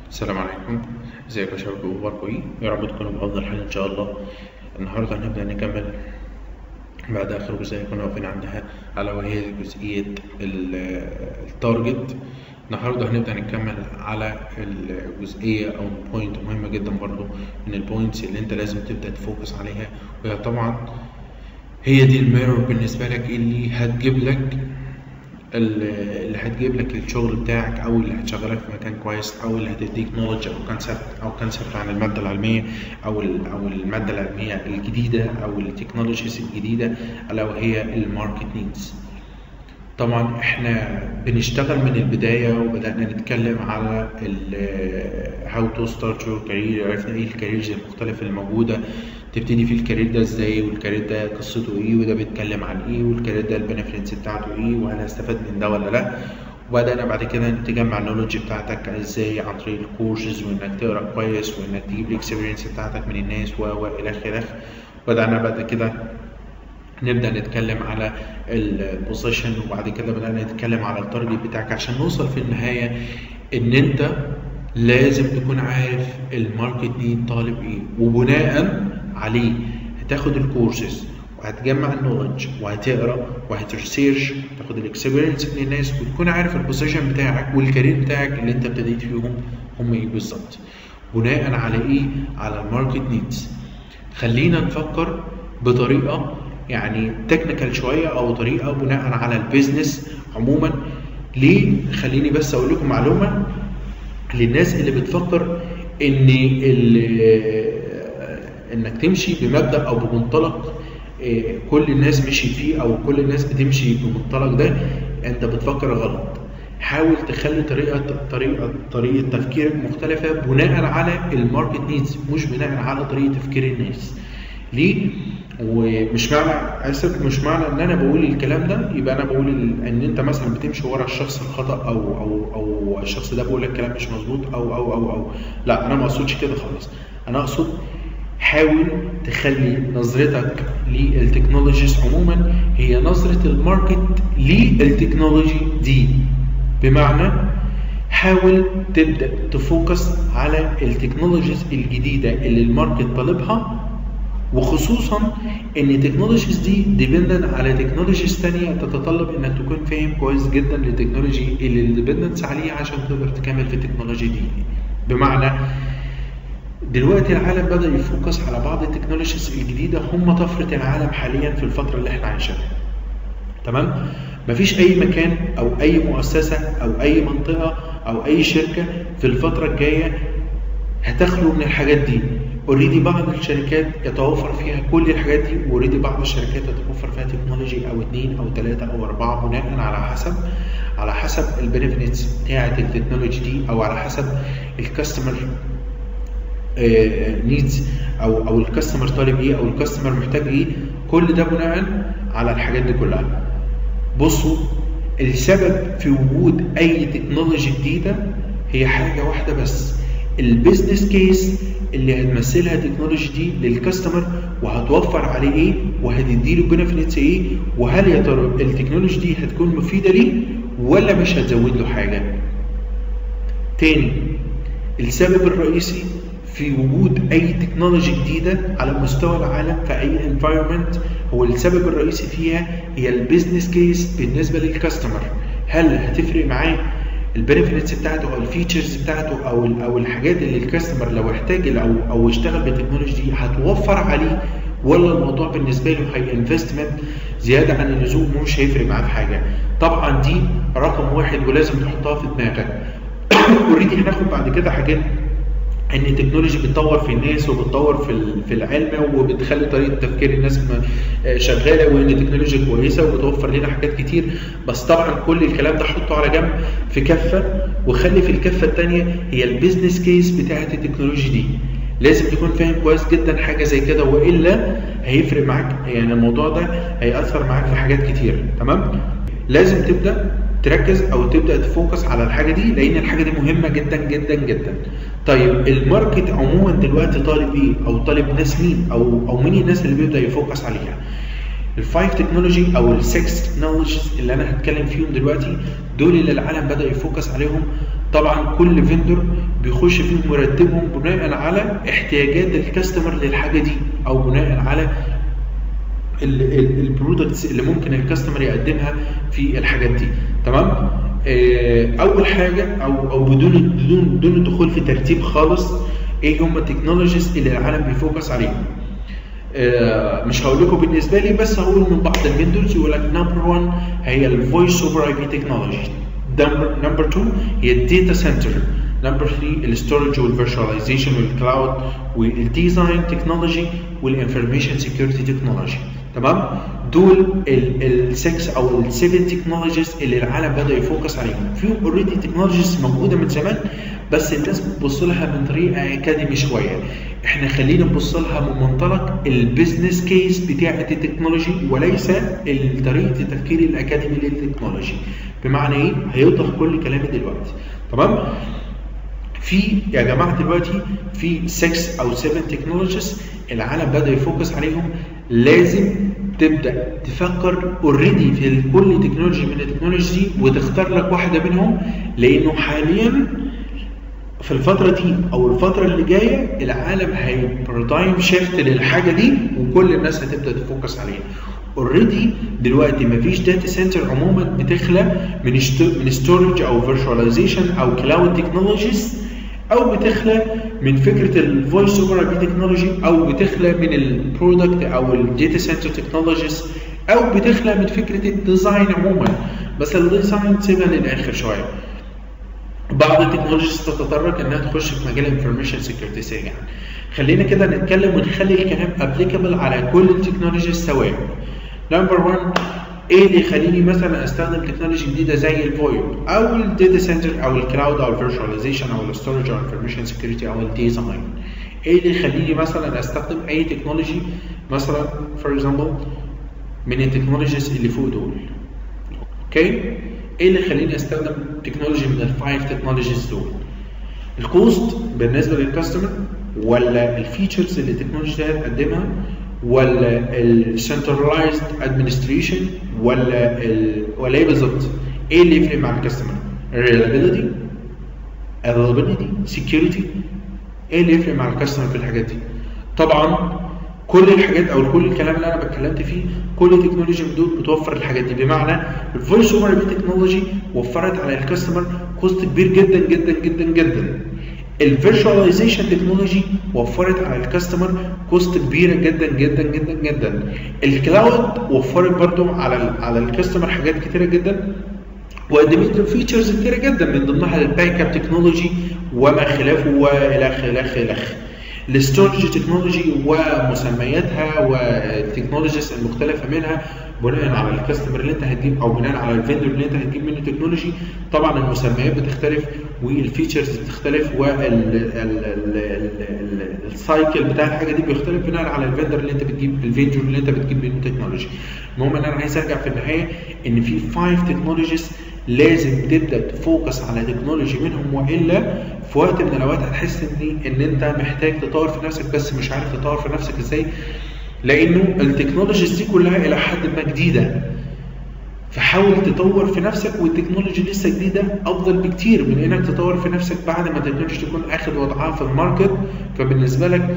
السلام عليكم ازيكم يا شباب اخباركم ايه يا رب تكونوا بافضل حال ان شاء الله النهارده هنبدا نكمل بعد اخر جزئيه كنا واقفين عندها الا وهي جزئيه ال- التارجت النهارده هنبدا نكمل على الجزئيه او بوينت مهمه جدا برضو من البوينتس اللي انت لازم تبدا تفوكس عليها وهي طبعا هي دي الميرور بالنسبه لك اللي هتجيب لك اللي هتجيب لك الشغل بتاعك او اللي هتشغلك في مكان كويس او اللي هتديك نولج او كونسبت او كونسبت عن الماده العلميه او ال- او الماده العلميه الجديده او التكنولوجيز الجديده الا وهي الماركت نيدز طبعا احنا بنشتغل من البدايه وبدانا نتكلم على هاو تو ستارت يور كارير عرفنا ايه الكاريرز المختلفه الموجوده تبتدي في الكارير ده ازاي والكارير ده قصته ايه وده بيتكلم عن ايه والكارير ده البنفيتس بتاعته ايه وهل هستفاد من ده ولا لا وبدأنا بعد كده تجمع النولج بتاعتك ازاي عن طريق الكورسز وانك تقرا كويس وانك تجيب الاكسبيرينس بتاعتك من الناس و و الى اخره بدأنا بعد كده نبدا نتكلم على البوزيشن وبعد كده بدانا نتكلم على التارجت بتاعك عشان نوصل في النهايه ان انت لازم تكون عارف الماركت نيد طالب ايه وبناء عليه هتاخد الكورسز وهتجمع النولج وهتقرا وهتريسيرش تاخد الاكسبيرينس من الناس وتكون عارف البوزيشن بتاعك والكارير بتاعك اللي انت ابتديت فيهم هم ايه بالظبط بناء على ايه على الماركت نيدز خلينا نفكر بطريقه يعني تكنيكال شويه او طريقه بناء على البيزنس عموما ليه خليني بس اقول لكم معلومه للناس اللي بتفكر ان انك تمشي بمبدا او بمنطلق كل الناس مشيت فيه او كل الناس بتمشي بالمنطلق ده انت بتفكر غلط حاول تخلي طريقه طريقه طريقه تفكيرك مختلفه بناء على الماركت نيدز مش بناء على طريقه تفكير الناس ليه ومش معنى اسف مش معنى ان انا بقول الكلام ده يبقى انا بقول ان انت مثلا بتمشي ورا الشخص الخطا او او او الشخص ده بيقول لك كلام مش مظبوط او او او او لا انا ما اقصدش كده خالص انا اقصد حاول تخلي نظرتك للتكنولوجيز عموما هي نظرة الماركت للتكنولوجي دي بمعنى حاول تبدأ تفوكس على التكنولوجيز الجديدة اللي الماركت طالبها وخصوصا ان التكنولوجيز دي ديبندنت على تكنولوجيز تانية تتطلب انك تكون فاهم كويس جدا للتكنولوجي اللي الديبندنس عليه عشان تقدر تكمل في التكنولوجي دي بمعنى دلوقتي العالم بدأ يفوكس على بعض التكنولوجيز الجديدة هم طفرة العالم حاليا في الفترة اللي احنا عايشينها تمام مفيش اي مكان او اي مؤسسة او اي منطقة او اي شركة في الفترة الجاية هتخلو من الحاجات دي اوريدي بعض الشركات يتوفر فيها كل الحاجات دي واوريدي بعض الشركات يتوفر فيها تكنولوجي او اثنين او ثلاثة او اربعة بناء على حسب على حسب البنفيتس بتاعة التكنولوجي دي او على حسب الكاستمر نيدز او او الكاستمر طالب ايه او الكاستمر محتاج ايه كل ده بناء على الحاجات دي كلها بصوا السبب في وجود اي تكنولوجي جديده هي حاجه واحده بس البيزنس كيس اللي هتمثلها التكنولوجي دي للكاستمر وهتوفر عليه ايه وهتديله بنفيتس ايه وهل يا ترى التكنولوجي دي هتكون مفيده ليه ولا مش هتزود له حاجه تاني السبب الرئيسي في وجود اي تكنولوجي جديده على مستوى العالم في اي انفايرمنت هو السبب الرئيسي فيها هي البيزنس كيس بالنسبه للكاستمر هل هتفرق معاه البنفيتس بتاعته او الفيتشرز بتاعته او او الحاجات اللي الكاستمر لو احتاج او او اشتغل بالتكنولوجي دي هتوفر عليه ولا الموضوع بالنسبه له هي انفستمنت زياده عن اللزوم مش هيفرق معاه في حاجه طبعا دي رقم واحد ولازم تحطها في دماغك اوريدي هناخد بعد كده حاجات ان التكنولوجي بتطور في الناس وبتطور في في العلم وبتخلي طريقه تفكير الناس شغاله وان التكنولوجيا كويسه وبتوفر لنا حاجات كتير بس طبعا كل الكلام ده حطه على جنب في كفه وخلي في الكفه الثانيه هي البيزنس كيس بتاعه التكنولوجي دي لازم تكون فاهم كويس جدا حاجه زي كده والا هيفرق معاك يعني الموضوع ده هياثر معاك في حاجات كتير تمام لازم تبدا تركز او تبدا تفوكس على الحاجه دي لان الحاجه دي مهمه جدا جدا جدا طيب الماركت عموما دلوقتي طالب ايه او طالب ناس مين او او مين الناس اللي بيبدا يفوكس عليها الفايف تكنولوجي او السكس تكنولوجيز اللي انا هتكلم فيهم دلوقتي دول اللي العالم بدا يفوكس عليهم طبعا كل فيندور بيخش فيهم مرتبهم بناء على احتياجات الكاستمر للحاجه دي او بناء على البرودكتس اللي ممكن الكاستمر يقدمها في الحاجات دي تمام آه، اول حاجه او او بدون بدون بدون الدخول في ترتيب خالص ايه هم التكنولوجيز اللي العالم بيفوكس عليهم آه، مش هقول لكم بالنسبه لي بس هقول من بعض الفيندورز يقول لك نمبر 1 هي الفويس اوفر اي بي تكنولوجي نمبر 2 هي الداتا سنتر نمبر 3 الستورج والفيرشواليزيشن والكلاود والديزاين تكنولوجي والانفورميشن سكيورتي تكنولوجي تمام دول ال6 او ال7 تكنولوجيز اللي العالم بدا يفوكس عليهم في اوريدي تكنولوجيز موجوده من زمان بس الناس بتبص لها من طريقه اكاديمي شويه احنا خلينا نبص لها من منطلق البيزنس كيس بتاعه التكنولوجي وليس طريقه التفكير الاكاديمي للتكنولوجي بمعنى ايه هيوضح كل كلامي دلوقتي تمام في يا جماعه دلوقتي في 6 او 7 تكنولوجيز العالم بدا يفوكس عليهم لازم تبدا تفكر اوريدي في كل تكنولوجي من التكنولوجي دي وتختار لك واحده منهم لانه حاليا في الفترة دي أو الفترة اللي جاية العالم هيبرودايم شيفت للحاجة دي وكل الناس هتبدأ تفوكس عليها. اوريدي دلوقتي مفيش داتا سنتر عموما بتخلق من من ستورج او فيرتشواليزيشن او كلاود تكنولوجيز او بتخلق من فكره الفويس اوفر اي بي تكنولوجي او بتخلق من البرودكت او الداتا سنتر تكنولوجيز او بتخلق من فكره الديزاين عموما بس الديزاين سيبها للاخر شويه بعض التكنولوجيز تتطرق انها تخش في مجال الانفورميشن سكيورتي سريعا خلينا كده نتكلم ونخلي الكلام ابليكابل على كل التكنولوجيز سواء نمبر 1 ايه اللي يخليني مثلا استخدم تكنولوجي جديده زي الفويب او الداتا سنتر او الكلاود او الفيرتشواليزيشن او الستورج او الانفورميشن سكيورتي او الديزاين ايه اللي يخليني مثلا استخدم اي تكنولوجي مثلا فور اكزامبل من التكنولوجيز اللي فوق دول اوكي ايه اللي يخليني استخدم تكنولوجي من الفايف تكنولوجيز دول الكوست بالنسبه للكاستمر ولا الفيتشرز اللي التكنولوجي ده هتقدمها ولا السنترلايزد ادمنستريشن ولا ال ولا ايه بالظبط؟ ايه اللي يفرق مع الكاستمر؟ reliability availability security ايه اللي يفرق مع الكاستمر في الحاجات دي؟ طبعا كل الحاجات او كل الكلام اللي انا اتكلمت فيه كل تكنولوجي من دول بتوفر الحاجات دي بمعنى الفويس اوفر بي تكنولوجي وفرت على الكاستمر كوست كبير جدا جدا جدا جدا الفيرشواليزيشن تكنولوجي وفرت على الكاستمر كوست كبيره جدا جدا جدا جدا الكلاود وفرت برضو على ال على الكاستمر حاجات كتيره جدا وقدمت له فيتشرز كتيره جدا من ضمنها الباك اب تكنولوجي وما خلافه والخ الخ الخ الستورج تكنولوجي ومسمياتها والتكنولوجيز المختلفه منها بناء على الكاستمر اللي انت هتجيب او بناء على الفيندور اللي انت هتجيب منه تكنولوجي طبعا المسميات بتختلف والفيتشرز بتختلف والسايكل بتاع الحاجه دي بيختلف بناء على الفيندور اللي انت بتجيب الفيندور اللي انت بتجيب منه تكنولوجي المهم ان انا عايز ارجع في النهايه ان في 5 تكنولوجيز لازم تبدا تفوكس على تكنولوجي منهم والا في وقت من الاوقات هتحس ان ان انت محتاج تطور في نفسك بس مش عارف تطور في نفسك ازاي لانه التكنولوجيز دي كلها الى حد ما جديده فحاول تطور في نفسك والتكنولوجي لسه جديده افضل بكتير من انك تطور في نفسك بعد ما التكنولوجي تكون اخد وضعها في الماركت فبالنسبه لك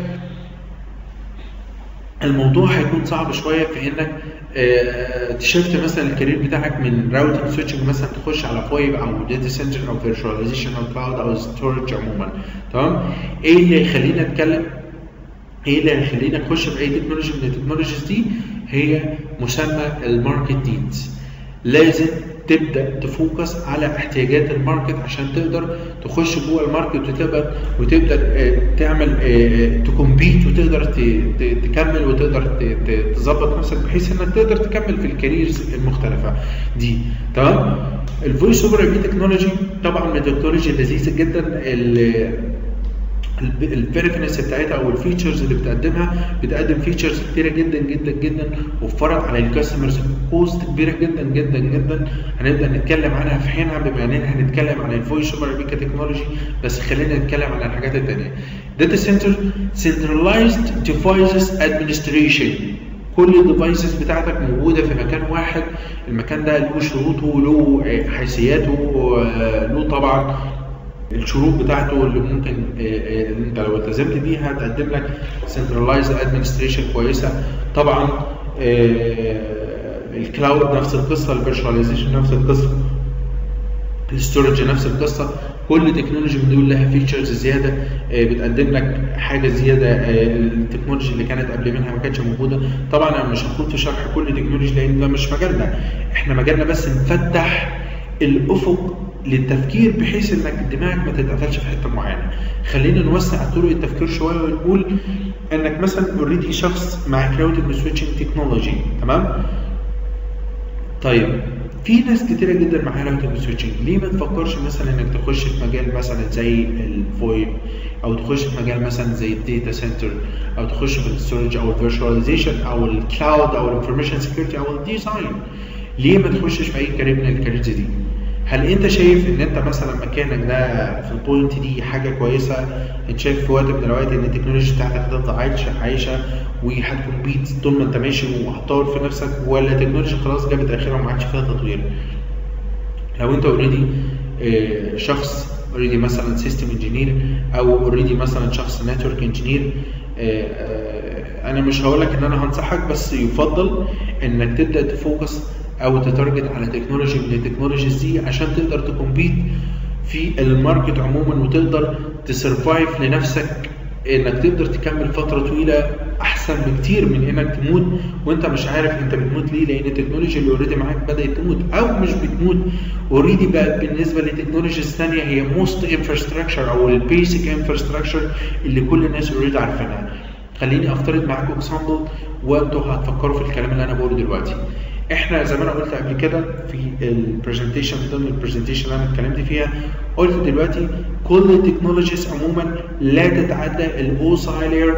الموضوع هيكون صعب شويه في انك تشفت مثلا الكارير بتاعك من راوتنج سويتشنج مثلا تخش على فويب او داتا سنتر او فيرتشواليزيشن او كلاود او ستورج عموما تمام ايه اللي يخلينا نتكلم ايه اللي هيخلينا نخش في اي تكنولوجي من التكنولوجيز دي هي مسمى الماركت نيدز لازم تبدا تفوكس على احتياجات الماركت عشان تقدر تخش جوه الماركت وتبدا وتبدا تعمل تكمبيت وتقدر تكمل وتقدر تظبط نفسك بحيث انك تقدر تكمل في الكاريرز المختلفه دي تمام الفويس اوفر بي تكنولوجي طبعا من التكنولوجي اللذيذه جدا اللي الفيرفنس بتاعتها او الفيتشرز اللي بتقدمها بتقدم فيتشرز كتيره جدا جدا جدا وفرت على الكاستمرز كوست كبيره جدا جدا جدا هنبدا نتكلم عنها في حينها بما اننا هنتكلم عن الفويس اوفر بي كتكنولوجي بس خلينا نتكلم عن الحاجات الثانيه داتا سنتر سنترلايزد ديفايسز ادمنستريشن كل الديفايسز بتاعتك موجوده في مكان واحد المكان ده له شروطه له حيثياته له طبعا الشروط بتاعته اللي ممكن اللي انت لو التزمت بيها هتقدم لك سنترلايز ادمنستريشن كويسه طبعا الكلاود نفس القصه الفيرشواليزيشن نفس القصه الستورج نفس القصه كل تكنولوجي من دول لها فيتشرز زياده بتقدم لك حاجه زياده التكنولوجي اللي كانت قبل منها ما كانتش موجوده طبعا انا مش هخوض في شرح كل تكنولوجي لان ده مش مجالنا احنا مجالنا بس نفتح الافق للتفكير بحيث انك دماغك ما تتقفلش في حته معينه خلينا نوسع طرق التفكير شويه ونقول انك مثلا اوريدي شخص مع كلاود سويتشنج تكنولوجي تمام طيب في ناس كتيرة جدا معاها راوتنج سويتشنج ليه ما تفكرش مثلا انك تخش في مجال مثلا زي الفويب او تخش في مجال مثلا زي الداتا سنتر او تخش في الستورج او الفيرشواليزيشن او الكلاود او الانفورميشن سكيورتي او الديزاين ليه ما تخشش في اي كارير من الكاريرز دي هل انت شايف ان انت مثلا مكانك ده في البوينت دي حاجه كويسه انت شايف في وقت من الاوقات ان التكنولوجيا بتاعتك هتفضل عايشه عايشه وهتكمبيت طول ما انت ماشي وهتطور في نفسك ولا التكنولوجيا خلاص جابت اخرها وما عادش فيها تطوير لو انت اوريدي شخص اوريدي مثلا سيستم انجينير او اوريدي مثلا شخص نتورك انجينير انا مش هقول لك ان انا هنصحك بس يفضل انك تبدا تفوكس او تتارجت على تكنولوجي من التكنولوجيز دي عشان تقدر تكمبيت في الماركت عموما وتقدر تسرفايف لنفسك انك تقدر تكمل فتره طويله احسن بكتير من انك تموت وانت مش عارف انت بتموت ليه لان التكنولوجيا اللي اوريدي معاك بدات تموت او مش بتموت اوريدي بقت بالنسبه للتكنولوجيز الثانيه هي موست انفراستراكشر او البيسك انفراستراكشر اللي كل الناس اوريدي عارفينها خليني افترض معاكم اكزامبل وانتوا هتفكروا في الكلام اللي انا بقوله دلوقتي احنا زي ما انا قلت قبل كده في البرزنتيشن ضمن البرزنتيشن اللي انا اتكلمت فيها قلت دلوقتي كل التكنولوجيز عموما لا تتعدى الاوسايلر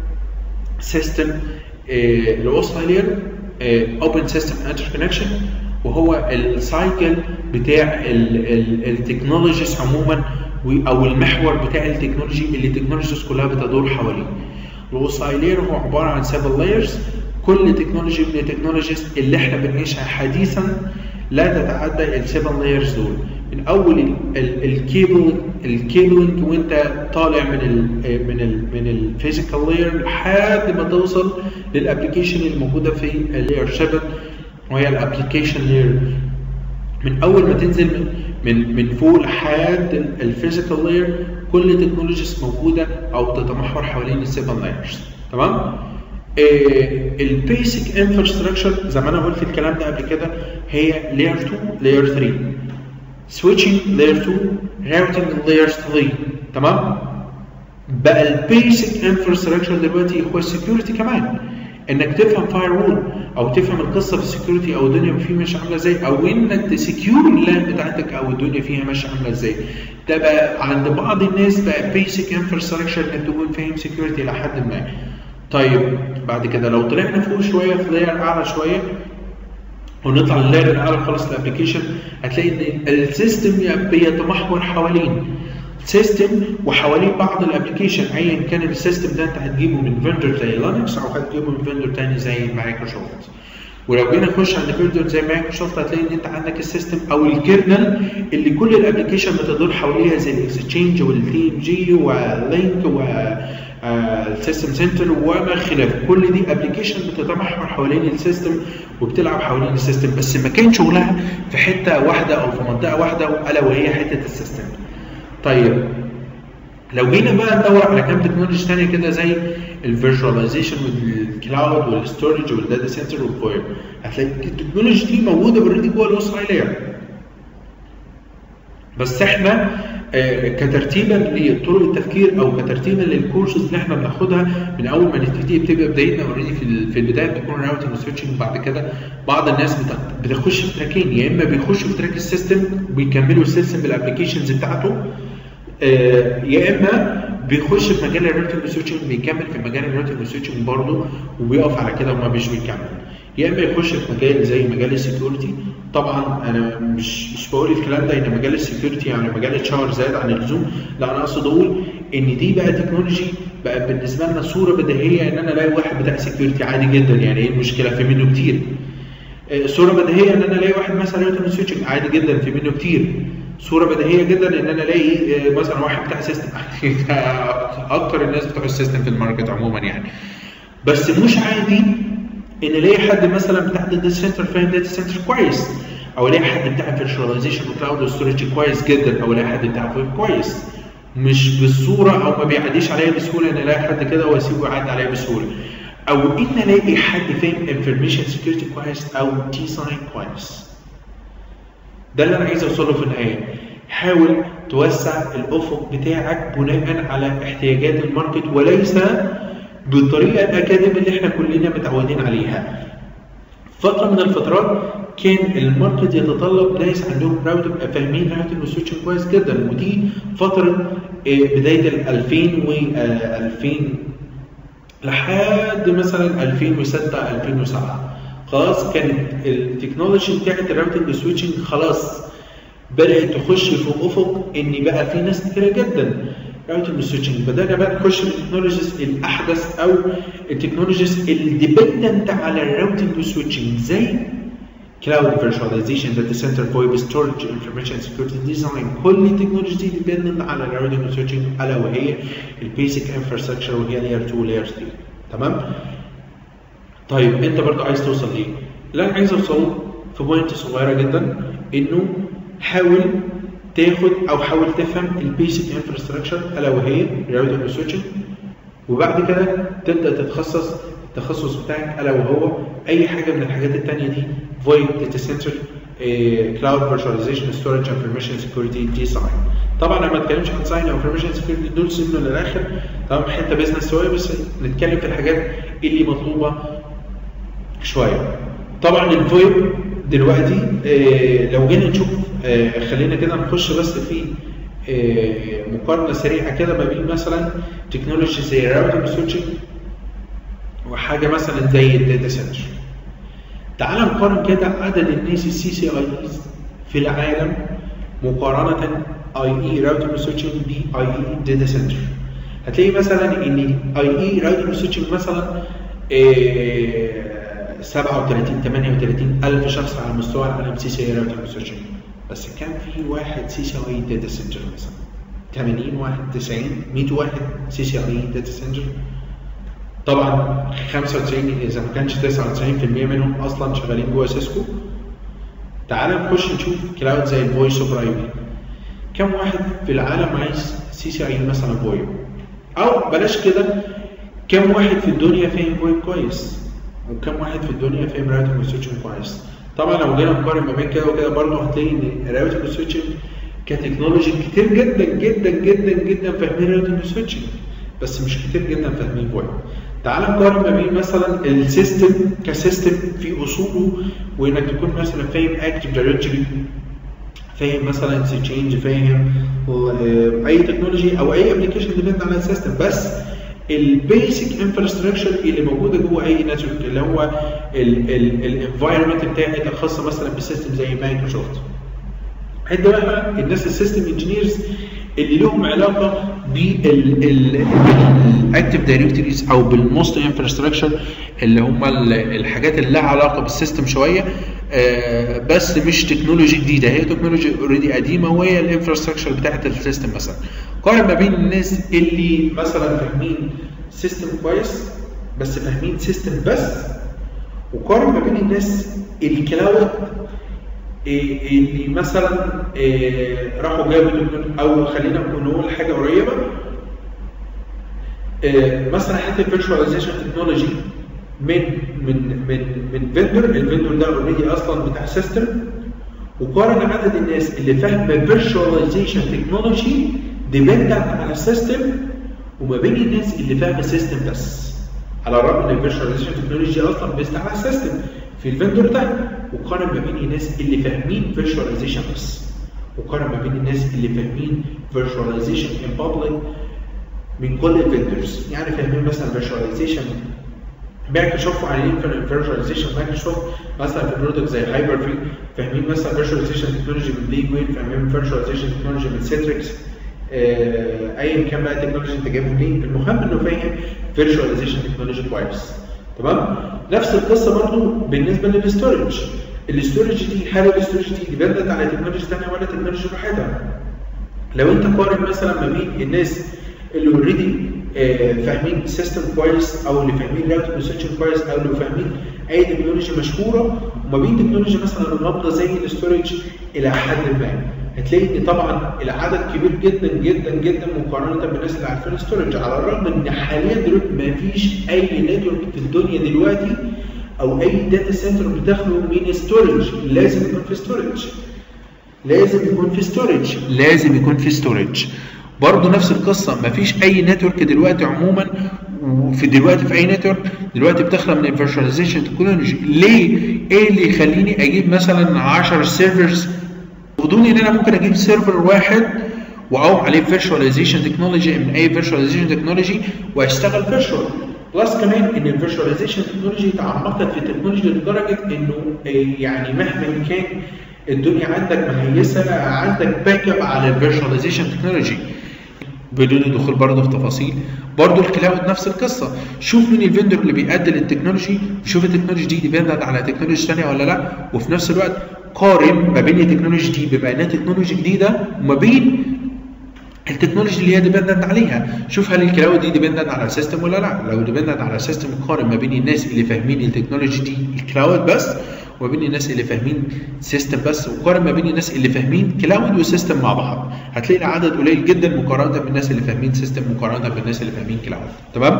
سيستم الاوسايلر اوبن سيستم انتر كونكشن وهو السايكل بتاع التكنولوجيز عموما او المحور بتاع التكنولوجي اللي التكنولوجيز كلها بتدور حواليه الاوسايلر هو عباره عن 7 لايرز كل تكنولوجي من التكنولوجيز اللي احنا بنعيشها حديثا لا تتعدى ال 7 لايرز دول من اول الكيبل الكيبلنج وانت طالع من ال من ال من الفيزيكال لاير لحد ما توصل للابلكيشن الموجوده في اللاير 7 وهي الابلكيشن لاير من اول ما تنزل من من من فوق لحد الفيزيكال لاير كل التكنولوجيز موجوده او تتمحور حوالين ال 7 لايرز تمام؟ البيسك انفراستراكشر زي ما انا قلت الكلام ده قبل كده هي لاير 2 لاير 3 سويتشنج لاير 2 راوتنج لاير 3 تمام بقى البيسك انفراستراكشر دلوقتي هو السكيورتي كمان انك تفهم فاير وول او تفهم القصه في السكيورتي او الدنيا فيه ماشيه عامله ازاي او انك تسكيور اللان بتاعتك او الدنيا فيها ماشيه عامله ازاي ده بقى عند بعض الناس بقى بيسك انفراستراكشر انك تكون فاهم سكيورتي لحد ما طيب بعد كده لو طلعنا فوق شويه في لاير اعلى شويه ونطلع للاير الاعلى خالص الابلكيشن هتلاقي ان السيستم بيتمحور حوالين سيستم وحواليه بعض الابلكيشن ايا كان السيستم ده انت هتجيبه من فيندور زي لينكس او هتجيبه من فيندور تاني زي مايكروسوفت ولو جينا نخش عند فيندور زي مايكروسوفت هتلاقي ان انت عندك السيستم او الكيرنل اللي كل الابلكيشن بتدور حواليها زي الاكستشينج والتي ام جي ولينك و السيستم سنتر وما خلافه كل دي ابلكيشن بتتمحور حوالين السيستم وبتلعب حوالين السيستم بس مكان شغلها في حته واحده او في منطقه واحده الا وهي حته السيستم طيب لو جينا بقى ندور على كام تكنولوجي ثانيه كده زي الفيرشواليزيشن والكلاود والستورج والداتا سنتر والفويب هتلاقي التكنولوجي دي موجوده اوريدي جوه الاوس لاير بس احنا آه كترتيبا لطرق التفكير او كترتيبا للكورسز اللي احنا بناخدها من اول ما نبتدي بتبقى بدايتنا اوريدي في, في البدايه بتكون راوتنج وسويتشنج وبعد كده بعض الناس بتخش في تراكين يا اما بيخشوا في تراك السيستم وبيكملوا السيستم بالابلكيشنز بتاعته آه يا اما بيخش في مجال الراوتنج وسويتشنج بيكمل في مجال الراوتنج وسويتشنج برضه وبيقف على كده وما مش بيكمل يا اما يخش في مجال زي مجال السكيورتي طبعا انا مش مش بقول الكلام ده ان مجال السكيورتي يعني مجال اتشار زاد عن اللزوم لا انا اقصد اقول ان دي بقى تكنولوجي بقى بالنسبه لنا صوره بديهيه ان انا الاقي واحد بتاع سكيورتي عادي جدا يعني ايه المشكله في منه كتير صوره بديهيه ان انا الاقي واحد مثلا راوتنج سويتشنج عادي جدا في منه كتير صوره بديهيه جدا ان انا الاقي آه، مثلا واحد بتاع سيستم اكتر الناس بتوع السيستم في الماركت عموما يعني بس مش عادي ان الاقي حد مثلا بتاع داتا سنتر فاهم داتا سنتر كويس او الاقي حد بتاع فيرشواليزيشن وكلاود ستورج كويس جدا او الاقي حد بتاع فويب كويس مش بالصوره او ما بيعديش عليا بسهوله ان الاقي حد كده واسيبه يعدي عليا بسهوله او ان الاقي حد فاهم انفورميشن سكيورتي كويس او تي ساين كويس ده اللي انا عايز اوصله في النهايه حاول توسع الافق بتاعك بناء على احتياجات الماركت وليس بالطريقه الاكاديميه اللي احنا كلنا متعودين عليها فتره من الفترات كان الماركت يتطلب ناس عندهم راوت يبقى فاهمين راوتنج وسويتشنج كويس جدا ودي فتره آه، بدايه ال 2000 و آه، 2000 لحد مثلا 2006 2007 خلاص كانت التكنولوجي بتاعت الراوتنج والسويتشنج خلاص بدات تخش في افق ان بقى في ناس كتيره جدا راوتنج والسويتشنج بدانا بقى نخش في التكنولوجيز الاحدث او التكنولوجيز الديبندنت على الراوتنج والسويتشنج زي كلاود فيرتشواليزيشن داتا سنتر فويب ستورج انفورميشن سكيورتي ديزاين كل التكنولوجي دي ديبندنت على الراوتنج والسويتشنج الا وهي البيسك انفراستراكشر وهي لاير 2 لاير 3 تمام طيب انت برضو عايز توصل ليه؟ اللي انا عايز اوصله في بوينت صغيره جدا انه حاول تاخد او حاول تفهم البيسك انفراستراكشر الا وهي الراوتنج والسويتشنج وبعد كده تبدا تتخصص التخصص بتاعك الا وهو اي حاجه من الحاجات التانيه دي فويب داتا سنتر كلاود فيرتشواليزيشن ستورج انفورميشن سكيورتي ديزاين طبعا انا ما اتكلمش عن ساين او انفورميشن سكيورتي دول سيبنا للاخر طبعا حته بزنس شويه بس نتكلم في الحاجات اللي مطلوبه شويه طبعا الفويب دلوقتي آه، لو جينا نشوف آه، خلينا كده نخش بس في آه، مقارنه سريعه كده ما بين مثلا تكنولوجي زي الراوتنج سويتشنج وحاجه مثلا زي الداتا سنتر تعال نقارن كده عدد الناس السي سي اي في العالم مقارنه اي اي راوتنج سويتشنج باي اي داتا سنتر هتلاقي مثلا ان اي اي راوتنج سويتشنج مثلا آه، 37 38 الف شخص على مستوى العالم سي سي اي راوتنج سويتشنج بس كان في واحد سي سي اي داتا سنتر مثلا 80 واحد 90 100 واحد سي سي اي داتا سنتر طبعا 95 اذا ما كانش 99% منهم اصلا شغالين جوه سيسكو تعال نخش نشوف كلاود زي الفويس اوف اي بي كم واحد في العالم عايز سي سي اي مثلا فويب او بلاش كده كم واحد في الدنيا فاهم فويب كويس وكم واحد في الدنيا فاهم راوتنج وسويتشنج كويس طبعا لو جينا نقارن ما بين كده وكده برضه هتلاقي ان راوتنج وسويتشنج كتكنولوجي كتير جدا جدا جدا جدا فاهمين راوتنج وسويتشنج بس مش كتير جدا فاهمين فويب تعال نقارن ما بين مثلا السيستم كسيستم في اصوله وانك تكون مثلا فاهم اكتف دايركتوري فاهم مثلا اكسشينج فاهم آه، اي تكنولوجي او اي ابلكيشن ديبند على السيستم بس البيسك انفراستراكشر اللي موجوده جوه اي نتورك اللي هو الانفايرمنت بتاعي الخاصه مثلا بسيستم زي مايكروسوفت عندنا بقى الناس السيستم انجينيرز اللي لهم علاقه بالاكتف دايركتوريز او بالموست انفراستراكشر اللي هم ال- الحاجات اللي لها علاقه بالسيستم شويه آه، بس مش تكنولوجي جديده هي تكنولوجي اوريدي قديمه وهي الانفراستراكشر بتاعت السيستم مثلا قارن ما بين الناس اللي مثلا فاهمين سيستم كويس بس فاهمين سيستم بس وقارن ما بين الناس الكلاود إيه اللي مثلا إيه راحوا جابوا تكنولوجيا- او خلينا نقول حاجه قريبه إيه مثلا حته فيرتشواليزيشن تكنولوجي من من من من فيندور الفيندور ده اوريدي اصلا بتاع سيستم وقارن عدد الناس اللي فاهمه فيرتشواليزيشن تكنولوجي ديبندنت على السيستم وما بين الناس اللي فاهمه سيستم بس على الرغم ان الفيرتشواليزيشن تكنولوجي اصلا بيست على السيستم في الفندور ده وقارن ما بين الناس اللي فاهمين فيرتشواليزيشن بس وقارن ما بين الناس اللي فاهمين فيرتشواليزيشن ان بابليك من كل الفندرز يعني فاهمين مثلا فيرتشواليزيشن مايكروسوفت عاملين فيرتشواليزيشن مايكروسوفت مثلا في برودكت زي هايبر فري فاهمين مثلا فيرتشواليزيشن تكنولوجي من بليج وين فاهمين فيرتشواليزيشن تكنولوجي من سيتريكس آه، ايا كان بقى التكنولوجي انت جايبه منين المهم انه فاهم فيرتشواليزيشن تكنولوجي كويس تمام نفس القصه برضو بالنسبه للستورج الاستورج دي هل الاستورج دي ديبندنت على تكنولوجي ثانيه ولا تكنولوجي لوحدها؟ لو انت قارن مثلا ما بين الناس اللي اوريدي فاهمين سيستم كويس او اللي فاهمين راوتنج سويتشنج كويس او اللي فاهمين اي تكنولوجيا مشهوره وما بين تكنولوجيا مثلا نابضه زي الاستورج الى حد ما هتلاقي ان طبعا العدد كبير جدا جدا جدا مقارنه بالناس اللي عارفين الاستورج على الرغم ان حاليا دلوقتي ما فيش اي نتورك في الدنيا دلوقتي او اي داتا سنتر بتخلو من ستورج لازم يكون في ستورج لازم يكون في ستورج لازم يكون في ستورج برضه نفس القصه مفيش اي نتورك دلوقتي عموما وفي دلوقتي في اي نتورك دلوقتي بتخلق من الفيرشواليزيشن تكنولوجي ليه؟ ايه اللي يخليني اجيب مثلا 10 سيرفرز بدون ان انا ممكن اجيب سيرفر واحد واقوم عليه فيرشواليزيشن تكنولوجي من اي فيرشواليزيشن تكنولوجي واشتغل فيرشوال بلس كمان ان الفيرشواليزيشن تكنولوجي تعمقت في التكنولوجي لدرجه انه يعني مهما كان الدنيا عندك مهيسه عندك باك اب على الفيرشواليزيشن تكنولوجي بدون الدخول برضه في تفاصيل برضه الكلاود نفس القصه شوف مين الفندور اللي بيقدم التكنولوجي وشوف التكنولوجي دي ديبندنت على تكنولوجي ثانيه ولا لا وفي نفس الوقت قارن ما بين التكنولوجي دي بما انها تكنولوجي جديده وما بين التكنولوجي اللي هي ديبندنت عليها شوف هل الكلاود دي ديبندنت على سيستم ولا لا لو ديبندنت على سيستم قارن ما بين الناس اللي فاهمين التكنولوجي دي الكلاود بس وما بين الناس اللي فاهمين سيستم بس وقارن ما بين الناس اللي فاهمين كلاود وسيستم مع بعض هتلاقي العدد قليل جدا مقارنه بالناس اللي فاهمين سيستم مقارنه بالناس اللي فاهمين كلاود تمام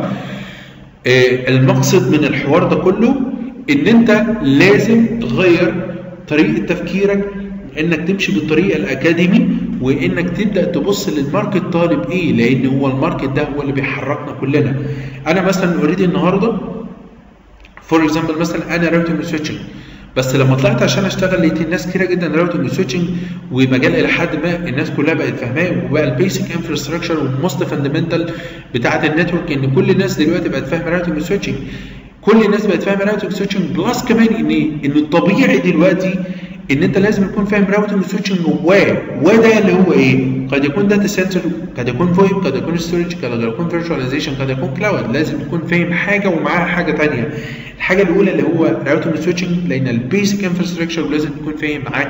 آه المقصد من الحوار ده كله ان انت لازم تغير طريقه تفكيرك انك تمشي بالطريقه الاكاديمي وانك تبدا تبص للماركت طالب ايه لان هو الماركت ده هو اللي بيحركنا كلنا انا مثلا اوريدي النهارده فور اكزامبل مثلا انا راوتنج سويتشنج بس لما طلعت عشان اشتغل لقيت الناس كتيره جدا راوتنج سويتشنج ومجال الى حد ما الناس كلها بقت فاهماه وبقى البيسك انفراستراكشر والموست فاندمنتال بتاعه النتورك ان كل الناس دلوقتي بقت فاهمه راوتنج سويتشنج كل الناس بقت فاهمه راوتنج سويتشنج بلس كمان ان ان الطبيعي دلوقتي ان انت لازم تكون فاهم راوتنج سويتشنج جواه وده اللي هو ايه؟ قد يكون داتا سنتر قد يكون فويب قد يكون ستورج قد يكون فيرتشواليزيشن قد يكون كلاود لازم تكون فاهم حاجه ومعاها حاجه ثانيه الحاجه الاولى اللي هو راوتنج سويتشنج لان البيسك انفراستراكشر لازم تكون فاهم معاه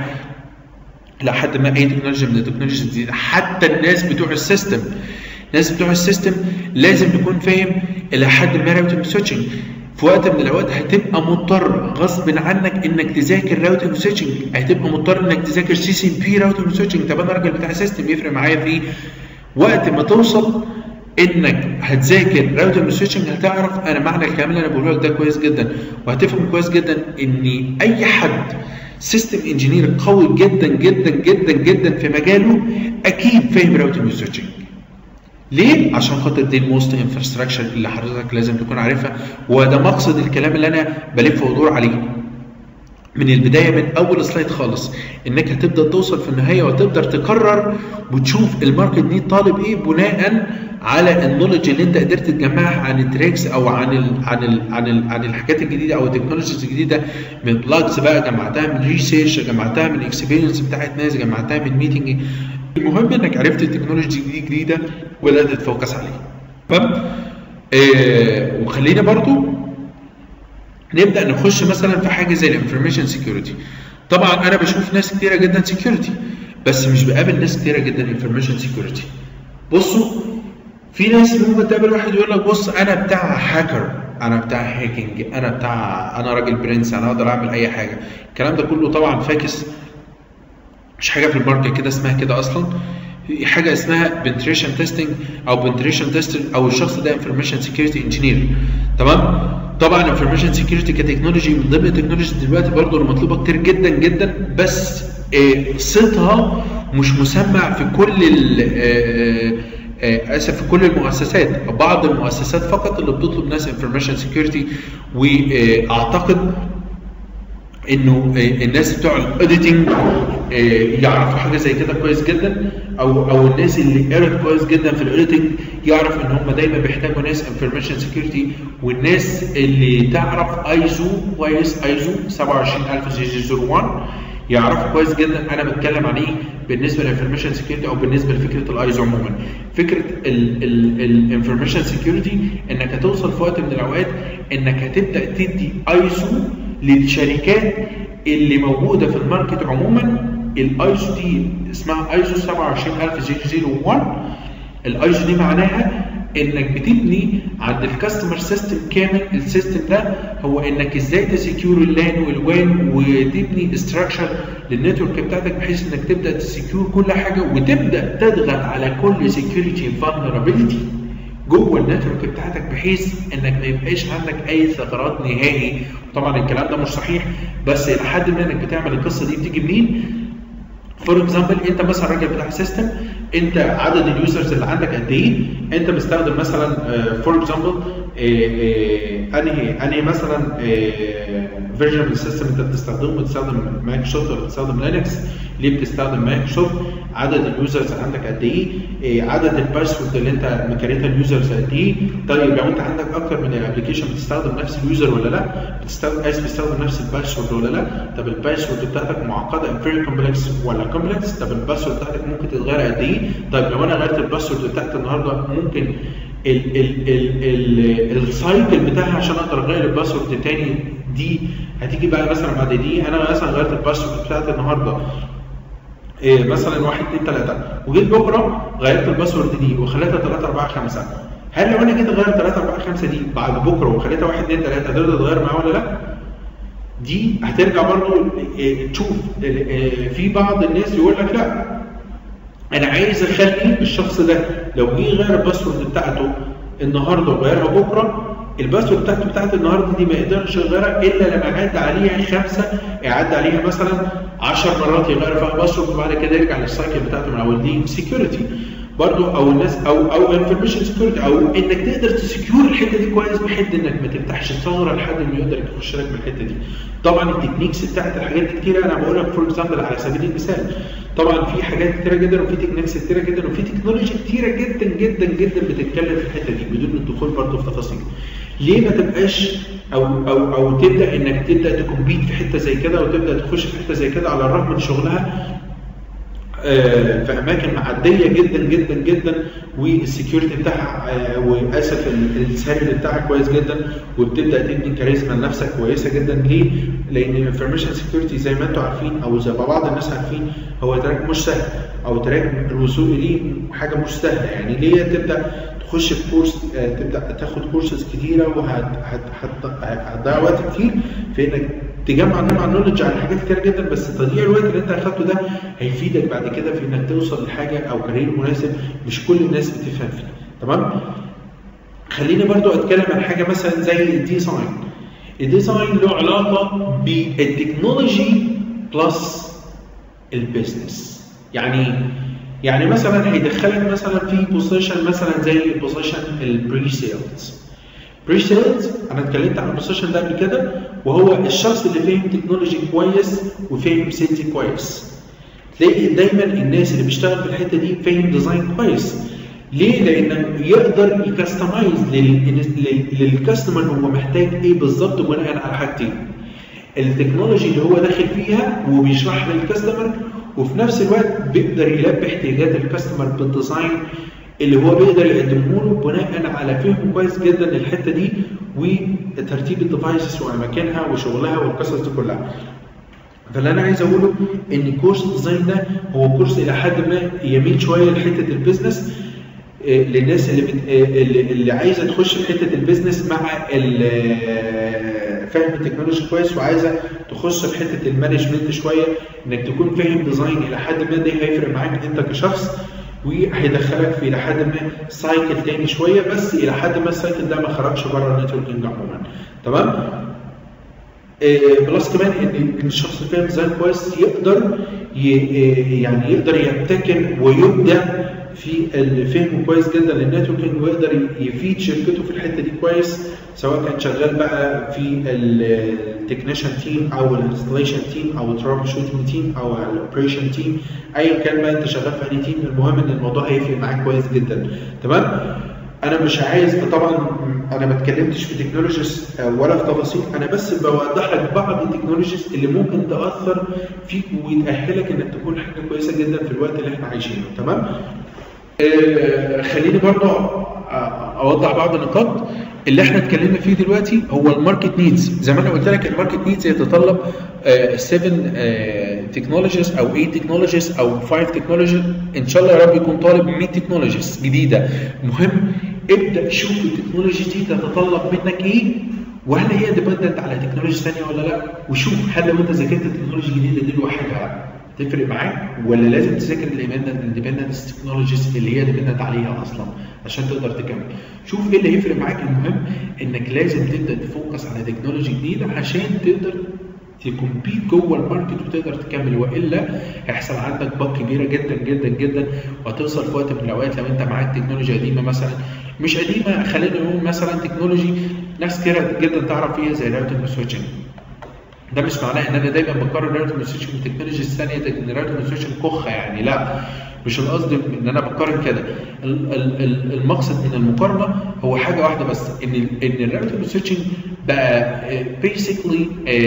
لحد ما اي تكنولوجيا من التكنولوجيز الجديده حتى الناس بتوع السيستم الناس بتوع السيستم لازم تكون فاهم الى حد ما راوتنج سويتشنج في وقت من الاوقات هتبقى مضطر غصب عنك انك تذاكر راوتنج سويتشنج هتبقى مضطر انك تذاكر سي سي بي راوتنج سويتشنج طب انا راجل بتاع سيستم يفرق معايا في ايه؟ وقت ما توصل انك هتذاكر راوتنج سويتشنج هتعرف انا معنى الكلام اللي انا بقوله لك ده كويس جدا وهتفهم كويس جدا ان اي حد سيستم انجينير قوي جدا جدا جدا جدا في مجاله اكيد فاهم راوتنج سويتشنج ليه؟ عشان خاطر دي الموست انفراستراكشر اللي حضرتك لازم تكون عارفها وده مقصد الكلام اللي انا بلف وادور عليه. من البدايه من اول سلايد خالص انك هتبدا توصل في النهايه وتقدر تقرر وتشوف الماركت نيد طالب ايه بناء على النولج اللي انت قدرت تجمعها عن التريكس او عن ال عن ال عن ال عن الحاجات الجديده او التكنولوجيز الجديده من بلاجز بقى جمعتها من ريسيرش جمعتها من اكسبيرينس بتاعت ناس جمعتها من ميتنج المهم انك عرفت التكنولوجي دي جديده وبدات تفوكس عليها تمام آه وخلينا برضو نبدا نخش مثلا في حاجه زي الانفورميشن سيكيورتي طبعا انا بشوف ناس كتيره جدا سيكيورتي بس مش بقابل ناس كتيره جدا انفورميشن سيكيورتي بصوا في ناس ممكن تقابل واحد يقول لك بص انا بتاع هاكر انا بتاع هاكينج انا بتاع انا راجل برنس انا اقدر اعمل اي حاجه الكلام ده كله طبعا فاكس مش حاجه في الماركت كده اسمها كده اصلا حاجه اسمها بنتريشن تيستنج او بنتريشن تيستر او الشخص ده انفورميشن سكيورتي انجينير تمام طبعا انفورميشن سكيورتي كتكنولوجي من ضمن التكنولوجيز دلوقتي برضه المطلوبه كتير جدا جدا بس إيه صيتها مش مسمع في كل اسف في كل المؤسسات بعض المؤسسات فقط اللي بتطلب ناس انفورميشن سكيورتي واعتقد انه الناس بتوع الاوديتنج يعرفوا حاجه زي كده كويس جدا او او الناس اللي قرت كويس جدا في الاوديتنج يعرف ان هم دايما بيحتاجوا ناس انفورميشن سكيورتي والناس اللي تعرف ايزو كويس ايزو 27001 يعرفوا كويس جدا انا بتكلم عن ايه بالنسبه للانفورميشن سكيورتي او بالنسبه لفكره الايزو عموما فكره الانفورميشن سكيورتي انك هتوصل في وقت من الاوقات انك هتبدا تدي ايزو للشركات اللي موجوده في الماركت عموما الايزو دي اسمها ايزو 27001 الايزو دي معناها انك بتبني عند الكاستمر سيستم كامل السيستم ده هو انك ازاي تسكيور اللان والوان وتبني استراكشر للنتورك بتاعتك بحيث انك تبدا تسكيور كل حاجه وتبدا تضغط على كل سكيورتي فالنربيلتي جوه النتورك بتاعتك بحيث انك ما يبقاش عندك اي ثغرات نهائي طبعا الكلام ده مش صحيح بس الى حد ما انك بتعمل القصه دي بتيجي منين فور اكزامبل انت مثلا راجل بتاع سيستم انت عدد اليوزرز اللي عندك قد ايه انت مستخدم مثلا فور اكزامبل انهي انهي مثلا فيرجن من السيستم انت بتستخدمه بتستخدم مايكروسوفت ولا بتستخدم لينكس ليه بتستخدم مايكروسوفت عدد اليوزرز اللي عندك قد ايه عدد الباسورد اللي انت مكريتها اليوزرز قد ايه طيب لو انت عندك اكتر من الابلكيشن بتستخدم نفس اليوزر ولا لا بتستخدم عايز بتستخدم نفس الباسورد ولا لا طب الباسورد بتاعتك معقده فيري كومبلكس ولا كومبلكس طب الباسورد بتاعتك ممكن تتغير قد ايه طيب لو انا غيرت الباسورد بتاعتي النهارده ممكن ال ال ال ال السايكل بتاعها عشان اقدر اغير الباسورد تاني دي هتيجي بقى مثلا بعد دي انا مثلا غيرت الباسورد بتاعتي النهارده إيه مثلا 1 2 3 وجيت بكره غيرت الباسورد دي وخليتها 3 4 5 هل لو انا جيت اغير 3 4 5 دي بعد بكره وخليتها 1 2 3 هتقدر تتغير معايا ولا لا؟ دي هترجع برضو إيه تشوف إيه في بعض الناس يقول لك لا انا عايز اخلي الشخص ده لو جه غير الباسورد بتاعته النهارده وغيرها بكره الباسورد بتاعته بتاعت النهارده دي ما يقدرش يغيرها الا لما يعدي عليها خمسه يعدي عليها مثلا 10 مرات يغير فيها باسورد وبعد كده يرجع للسايكل بتاعته من اول دي سكيورتي برضو او الناس او او انفورميشن سكيورتي او انك تقدر تسكيور الحته دي كويس بحيث انك ما تفتحش ثغره لحد انه يقدر يخش لك من الحته دي. طبعا التكنيكس بتاعت الحاجات دي كتيره انا بقول لك فور اكزامبل على سبيل المثال طبعا في حاجات كتيره جدا وفي تكنيكس كتيره جدا وفي تكنولوجي كتيره جدا جدا جدا بتتكلم في الحته دي بدون الدخول برضه في تفاصيل. ليه ما تبقاش او او او تبدا انك تبدا تكمبيت في حته زي كده وتبدا تخش في حته زي كده على الرغم من شغلها في اماكن معديه جدا جدا جدا والسكيورتي بتاعها واسف السالري بتاعها كويس جدا وبتبدا تبني كاريزما لنفسك كويسه جدا ليه؟ لان الانفورميشن سكيورتي زي ما انتم عارفين او زي ما بعض الناس عارفين هو تراك مش سهل او تراك الوصول اليه حاجه مش سهله يعني ليه تبدا تخش في كورس تبدا تاخد كورسز كتيره وهتضيع وقت كتير في انك تجمع نوع نولج على حاجات كتير جدا بس تضييع الوقت اللي انت اخدته ده هيفيدك بعد كده في انك توصل لحاجه او كارير مناسب مش كل الناس بتفهم فيه تمام خليني برضو اتكلم عن حاجه مثلا زي الديزاين الديزاين له علاقه بالتكنولوجي بلس البيزنس يعني يعني مثلا هيدخلك مثلا في بوزيشن مثلا زي بوزيشن البري سيلز بري سيلز انا اتكلمت عن البوزيشن ده قبل كده وهو الشخص اللي فاهم تكنولوجي كويس وفاهم سيلز كويس تلاقي دايما الناس اللي بيشتغل في الحته دي فاهم ديزاين كويس ليه؟ لانه يقدر يكستمايز للكاستمر هو محتاج ايه بالظبط بناء على حاجتين التكنولوجي اللي هو داخل فيها وبيشرحها للكاستمر وفي نفس الوقت بيقدر يلبي احتياجات الكاستمر بالديزاين اللي هو بيقدر يقدمه له بناء على فهم كويس جدا للحته دي وترتيب الديفايسز واماكنها وشغلها والقصص دي كلها. فاللي انا عايز اقوله ان كورس الديزاين ده هو كورس الى حد ما يميل شويه لحته البيزنس للناس اللي بت... اللي عايزه تخش في حته البيزنس مع فهم التكنولوجي كويس وعايزه تخش في حته المانجمنت شويه انك تكون فاهم ديزاين الى حد ما ده هيفرق معاك انت كشخص وهيدخلك في الى حد ما سايكل تاني شويه بس الى حد ما السايكل ده ما خرجش بره النتوركينج عموما تمام بلس كمان ان الشخص اللي فاهم ديزاين كويس يقدر يعني يقدر يبتكر ويبدع في الفهم كويس جدا للنتوركينج ويقدر يفيد شركته في الحته دي كويس سواء كان شغال بقى في التكنيشن تيم او الانستليشن تيم او الترابل شوتنج تيم او الاوبريشن تيم ايا كان بقى انت شغال في اي تيم المهم ان الموضوع هيفرق معاك كويس جدا تمام انا مش عايز طبعا انا ما اتكلمتش في تكنولوجيز ولا في تفاصيل انا بس بوضح لك بعض التكنولوجيز اللي ممكن تاثر فيك وتاهلك انك تكون حاجه كويسه جدا في الوقت اللي احنا عايشينه تمام آه خليني برضه اوضح بعض النقاط اللي احنا اتكلمنا فيه دلوقتي هو الماركت نيدز زي ما انا قلت لك الماركت نيدز يتطلب 7 تكنولوجيز او 8 تكنولوجيز او 5 تكنولوجيز ان شاء الله يا رب يكون طالب 100 تكنولوجيز جديده المهم ابدا شوف التكنولوجي دي تتطلب منك ايه وهل هي ديبندنت على تكنولوجي ثانيه ولا لا وشوف هل لو انت ذاكرت التكنولوجي الجديده دي لوحدها تفرق معاك ولا لازم تذاكر الاندبندنت تكنولوجيز اللي هي ديبندنت عليها اصلا عشان تقدر تكمل شوف ايه اللي هيفرق معاك المهم انك لازم تبدا تفوكس على تكنولوجي جديده عشان تقدر تكمبيت جوه الماركت وتقدر تكمل والا هيحصل عندك باك كبيره جدا جدا جدا وهتوصل في وقت من الاوقات لو انت معاك تكنولوجيا قديمه مثلا مش قديمه خلينا نقول مثلا تكنولوجي ناس كتير جدا تعرف فيها زي الراوتنج سويتشنج ده مش معناه ان انا دايما بقارن راوتنج سويتشنج بالتكنولوجي الثانيه ان راوتنج سويتشنج كخه يعني لا مش القصد ان انا بقارن كده المقصد من المقارنه هو حاجه واحده بس ان ان الراوتنج سويتشنج بقى بيسكلي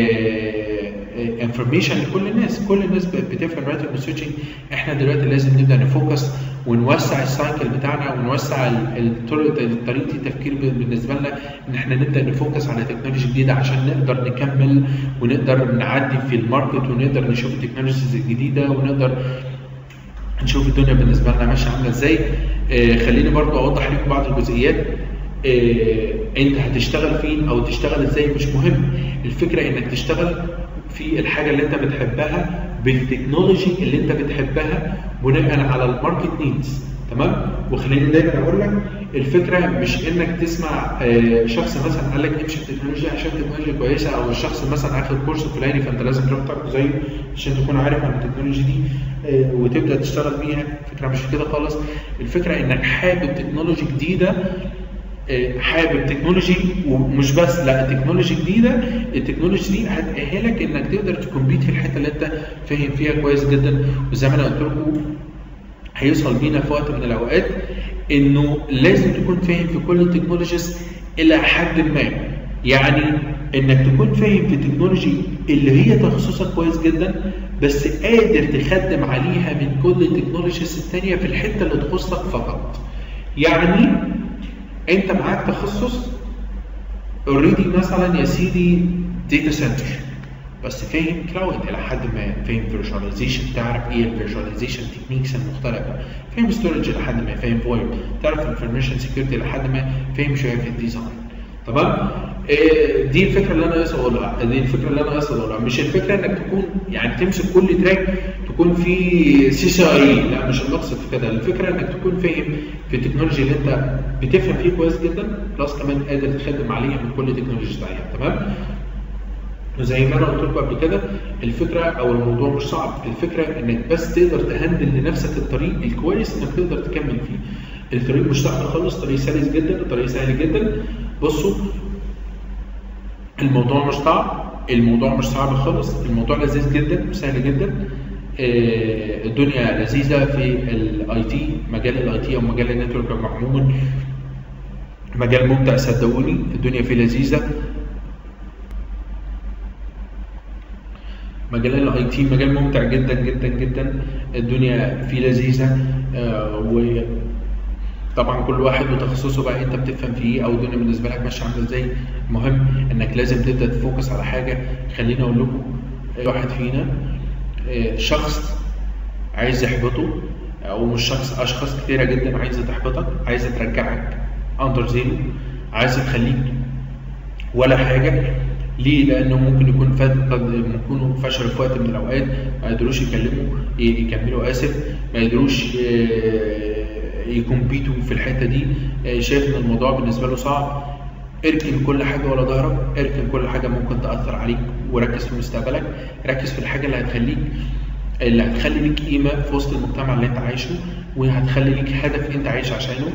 انفورميشن لكل الناس كل الناس بتفهم راوتنج سويتشنج احنا دلوقتي لازم نبدا نفوكس ونوسع السايكل بتاعنا ونوسع الطرق طريقه التفكير بالنسبه لنا ان احنا نبدا نفوكس على تكنولوجي جديده عشان نقدر نكمل ونقدر نعدي في الماركت ونقدر نشوف التكنولوجيز الجديده ونقدر نشوف الدنيا بالنسبه لنا ماشيه عامله ازاي آه خليني برضو اوضح لكم بعض الجزئيات آه انت هتشتغل فين او تشتغل ازاي مش مهم الفكره انك تشتغل في الحاجه اللي انت بتحبها بالتكنولوجي اللي انت بتحبها بناء على الماركت نيدز تمام وخليني دايما اقول لك الفكره مش انك تسمع شخص مثلا قال لك امشي في التكنولوجيا عشان التكنولوجيا كويسه او الشخص مثلا اخد كورس فلاني فانت لازم تروح تاخده زيه عشان تكون عارف عن التكنولوجي دي وتبدا تشتغل بيها الفكره مش كده خالص الفكره انك حابب تكنولوجي جديده حابب تكنولوجي ومش بس لا تكنولوجي جديده التكنولوجي دي هتأهلك انك تقدر تكمبيت في الحته اللي انت فاهم فيها كويس جدا وزي ما انا قلت لكم هيوصل بينا في وقت من الاوقات انه لازم تكون فاهم في كل التكنولوجيز الى حد ما يعني انك تكون فاهم في التكنولوجي اللي هي تخصصك كويس جدا بس قادر تخدم عليها من كل التكنولوجيز الثانيه في الحته اللي تخصك فقط يعني انت معاك تخصص اوريدي مثلا يا سيدي داتا سنتر بس فاهم كلاود الى حد ما فاهم فيرشواليزيشن تعرف ايه الفيرشواليزيشن تكنيكس المختلفه فاهم ستورج الى حد ما فاهم فويب تعرف انفورميشن سكيورتي الى حد ما فاهم شويه في الديزاين تمام إيه دي الفكره اللي انا قاصد اقولها دي الفكره اللي انا قاصد اقولها مش الفكره انك تكون يعني تمسك كل تراك تكون في سي سي اي لا مش المقصد في كده الفكره انك تكون فاهم في التكنولوجي اللي انت بتفهم فيه كويس جدا بلس كمان قادر تخدم عليها من كل تكنولوجي ثانيه تمام وزي ما انا قلت لكم قبل كده الفكره او الموضوع مش صعب الفكره انك بس تقدر تهندل لنفسك الطريق الكويس انك تقدر تكمل فيه الطريق مش صعب خالص طريق سلس جدا الطريق سهل جدا بصوا الموضوع مش صعب الموضوع مش صعب خالص الموضوع لذيذ جدا وسهل جدا الدنيا لذيذه في الاي تي مجال الاي تي او مجال النتورك عموما مجال ممتع صدقوني الدنيا فيه لذيذه مجال الاي تي مجال ممتع جدا جدا جدا الدنيا فيه لذيذه آه و طبعا كل واحد وتخصصه بقى انت بتفهم في ايه او الدنيا بالنسبه لك ماشيه عامله ازاي المهم انك لازم تبدا تفوكس على حاجه خليني اقول لكم واحد فينا شخص عايز يحبطه او مش شخص اشخاص كتيره جدا عايزه تحبطك عايزه ترجعك اندر زيرو عايزه تخليك ولا حاجه ليه؟ لانه ممكن يكون فات قد يكونوا فشلوا في وقت من الاوقات ما قدروش يكلموا يكملوا اسف ما قدروش يكمبيتوا في الحته دي شايف ان الموضوع بالنسبه له صعب اركن كل حاجه ورا ظهرك اركن كل حاجه ممكن تاثر عليك وركز في مستقبلك ركز في الحاجه اللي هتخليك اللي هتخلي ليك قيمه في وسط المجتمع اللي انت عايشه وهتخلي ليك هدف انت عايش عشانه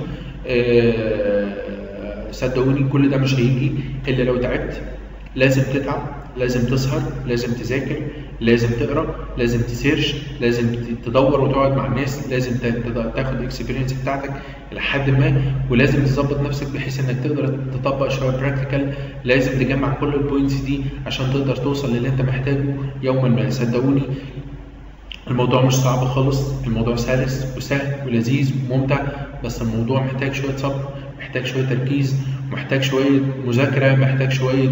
صدقوني كل ده مش هيجي الا لو تعبت لازم تتعب لازم تسهر لازم تذاكر لازم تقرا لازم تسيرش لازم تدور وتقعد مع الناس لازم تاخد الاكسبيرينس بتاعتك لحد ما ولازم تظبط نفسك بحيث انك تقدر تطبق شويه براكتيكال لازم تجمع كل البوينتس دي عشان تقدر توصل للي انت محتاجه يوما ما صدقوني الموضوع مش صعب خالص الموضوع سلس وسهل ولذيذ وممتع بس الموضوع محتاج شويه صبر محتاج شويه تركيز محتاج شويه مذاكره محتاج شويه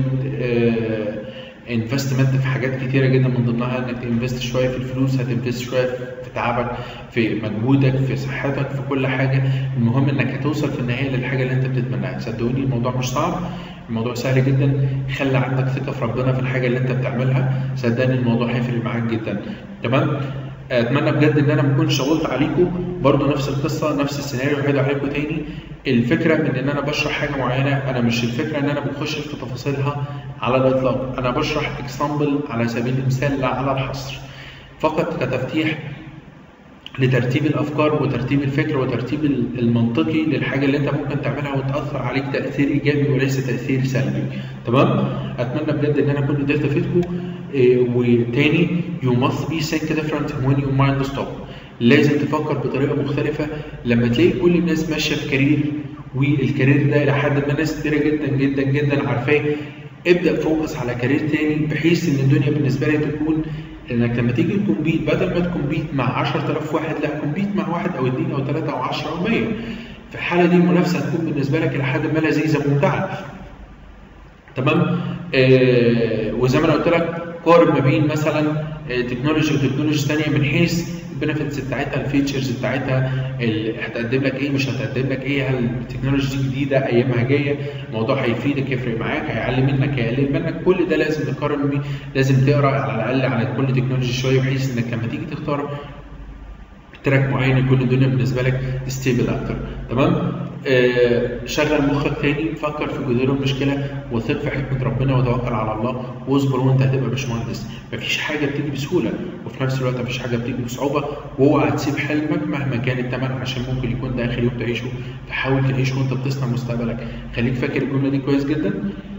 انفستمنت في حاجات كتيره جدا من ضمنها انك تنفست شويه في الفلوس هتنفست شويه في تعبك في مجهودك في صحتك في كل حاجه المهم انك هتوصل في النهايه للحاجه اللي انت بتتمناها صدقوني الموضوع مش صعب الموضوع سهل جدا خلي عندك ثقه في ربنا في الحاجه اللي انت بتعملها صدقني الموضوع هيفرق معاك جدا تمام اتمنى بجد ان انا ما اكونش طولت عليكم برضو نفس القصه نفس السيناريو هيدا عليكم تاني الفكره من ان انا بشرح حاجه معينه انا مش الفكره ان انا بخش في تفاصيلها على الاطلاق انا بشرح اكزامبل على سبيل المثال لا على الحصر فقط كتفتيح لترتيب الافكار وترتيب الفكر وترتيب المنطقي للحاجه اللي انت ممكن تعملها وتاثر عليك تاثير ايجابي وليس تاثير سلبي تمام اتمنى بجد ان انا اكون قدرت افيدكم إيه وتاني you must be think different when your mind stop لازم تفكر بطريقه مختلفه لما تلاقي كل الناس ماشيه في كارير والكارير ده لحد ما ناس كتيره جدا جدا جدا عارفاه ابدا فوكس على كارير تاني بحيث ان الدنيا بالنسبه لك تكون انك لما تيجي تكمبيت بدل ما تكمبيت مع 10000 واحد لا كومبيت مع واحد او اثنين او ثلاثه او 10 او 100 في الحاله دي المنافسه هتكون بالنسبه لك لحد ما لذيذه وممتعه تمام آه وزي ما انا قلت لك قارن ما بين مثلا تكنولوجي وتكنولوجي ثانيه من حيث البنفيتس بتاعتها الفيتشرز بتاعتها هتقدم لك ايه مش هتقدم لك ايه هل التكنولوجي دي جديده ايامها جايه الموضوع هيفيدك يفرق معاك هيعلم منك هيقلل منك كل ده لازم تقارن بيه لازم تقرا على الاقل على كل تكنولوجي شويه بحيث انك لما تيجي تختار تراك معين يكون الدنيا بالنسبه لك ستيبل اكتر تمام آه شغل مخك تاني فكر في جذور المشكله وثق في حكمه ربنا وتوكل على الله واصبر وانت هتبقى باشمهندس مفيش حاجه بتيجي بسهوله وفي نفس الوقت مفيش حاجه بتيجي بصعوبه واوعى تسيب حلمك مهما كان الثمن عشان ممكن يكون ده اخر يوم تعيشه فحاول تعيشه وانت بتصنع مستقبلك خليك فاكر الجمله دي كويس جدا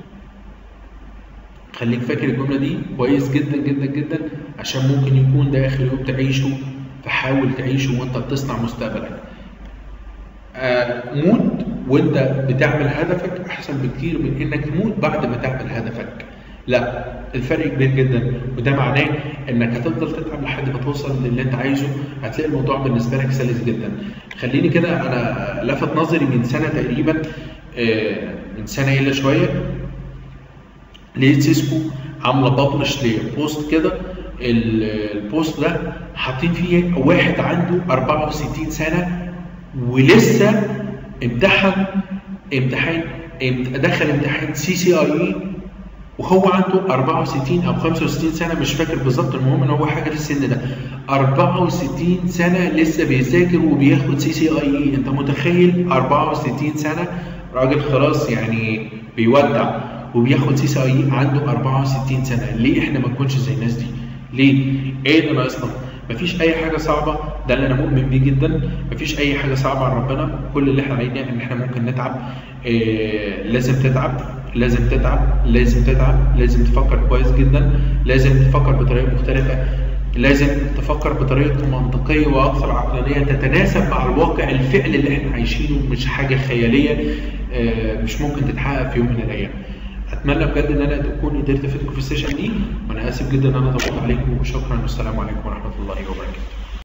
خليك فاكر الجمله دي كويس جدا جدا جدا عشان ممكن يكون ده اخر يوم تعيشه فحاول تعيشه وانت بتصنع مستقبلك آه موت وانت بتعمل هدفك احسن بكتير من انك تموت بعد ما تعمل هدفك لا الفرق كبير جدا وده معناه انك هتفضل تتعب لحد ما توصل للي انت عايزه هتلاقي الموضوع بالنسبه لك سلس جدا خليني كده انا لفت نظري من سنه تقريبا آه من سنه الا شويه لقيت سيسكو عامله ببلش لبوست كده البوست ده حاطين فيه واحد عنده 64 سنه ولسه امتحن امتحان دخل امتحان سي سي اي اي وهو عنده 64 او 65 سنه مش فاكر بالظبط المهم ان هو حاجه في السن ده 64 سنه لسه بيذاكر وبياخد سي سي اي اي انت متخيل 64 سنه راجل خلاص يعني بيودع وبياخد سي سي اي عنده 64 سنه ليه احنا ما نكونش زي الناس دي ليه ايه اللي ناقصنا مفيش اي حاجه صعبه ده اللي انا مؤمن بيه جدا مفيش اي حاجه صعبه على ربنا كل اللي احنا علينا ان احنا ممكن نتعب إيه لازم تتعب لازم تتعب لازم تتعب لازم تفكر كويس جدا لازم تفكر بطريقه مختلفه لازم تفكر بطريقه منطقيه واكثر عقلانيه تتناسب مع الواقع الفعلي اللي احنا عايشينه مش حاجه خياليه إيه مش ممكن تتحقق في يوم من الايام اتمنى بجد ان انا اكون قدرت افيدكم في السيشن دي وانا اسف جدا ان انا طولت عليكم وشكرا والسلام عليكم ورحمه الله وبركاته